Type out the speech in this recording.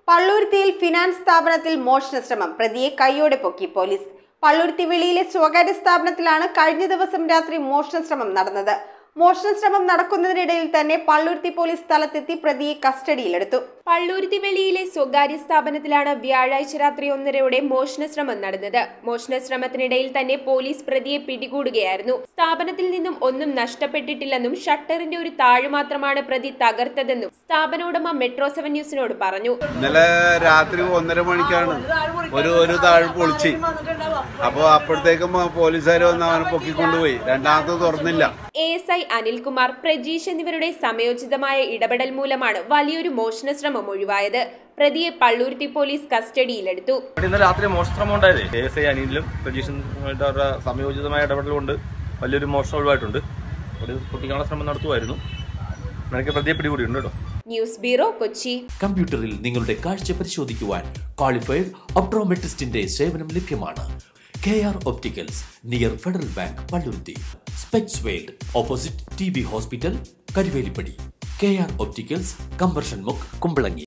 പള്ളുരുത്തിയിൽ finance സ്ഥാപനത്തിൽ മോഷണ ശ്രമം പ്രതിയെ കൈയോടെ പൊക്കി പോലീസ് പള്ളുരുത്തി വെളിയിലെ സ്വകാര്യ സ്ഥാപനത്തിലാണ് കഴിഞ്ഞ ദിവസം രാത്രി മോഷണ ശ്രമം നടന്നത് മോഷണ ശ്രമം നടക്കുന്നതിനിടയിൽ തന്നെ പള്ളുരുത്തി പോലീസ് സ്ഥലത്തെത്തി പ്രതിയെ കസ്റ്റഡിയിലെടുത്തു പള്ളൂരുത്തി വെളിയിലെ സ്വകാര്യ സ്ഥാപനത്തിലാണ് വ്യാഴാഴ്ച രാത്രി ഒന്നരയോടെ മോഷണ ശ്രമം നടന്നത് മോഷണ ശ്രമത്തിനിടയിൽ തന്നെ പോലീസ് പ്രതിയെ പിടികൂടുകയായിരുന്നു സ്ഥാപനത്തിൽ നിന്നും ഒന്നും നഷ്ടപ്പെട്ടിട്ടില്ലെന്നും ഷട്ടറിന്റെ ഒരു താഴ് മാത്രമാണ് പ്രതി തകർത്തതെന്നും സ്ഥാപനോടമ മെട്രോ സെവൻ ന്യൂസിനോട് പറഞ്ഞു ഇന്നലെ രാത്രി ഒന്നര മണിക്കാണ് ഒരു ഒരു താഴ് പൊളിച്ച് അപ്പോൾ അപ്പോഴത്തേക്കും പോലീസുകാർ വന്ന് അവനെ പൊക്കിക്കൊണ്ടുപോയി രണ്ടാമത്തെ തുറന്നില്ല A S I Anilkumar Prajeesh എന്നിവരുടെ സമയോചിതമായ ഇടപെടൽ മൂലമാണ് വലിയൊരു മോഷണ ശ്രമം ഒഴിവായത് പ്രതിയെ പള്ളൂരുത്തി പോലീസ് കസ്റ്റഡിയിലെടുത്തു ഇവിടെ ഇന്നലെ രാത്രി മോഷണം ഉണ്ടായത് എ എസ് ഐ അനിലും പ്രജീഷും അവരുടെ സംയോജിതമായ ഇടപെടൽ കൊണ്ട് വലിയൊരു മോഷണം ഒഴിവായിട്ടുണ്ട് ഒരു കുട്ടിക്കാണ ശ്രമം നടത്തുമായിരുന്നു എനിക്ക് പ്രതിയെ പിടികൂടിയിട്ടുണ്ട് കേട്ടോ ന്യൂസ് ബ്യൂറോ കൊച്ചി കമ്പ്യൂട്ടറിൽ നിങ്ങളുടെ കാഴ്ച പരിശോധിക്കുവാൻ ക്വാളിഫൈഡ് ഒപ്ട്രോമെട്രിസ്റ്റിന്റെ സേവനം ലഭ്യമാണ് K R opticals near Federal Bank Palluruthy Specs World opposite T B hospital Karuvelippady K R opticals കമ്പർഷൻ മുക്ക് കുമ്പളങ്ങി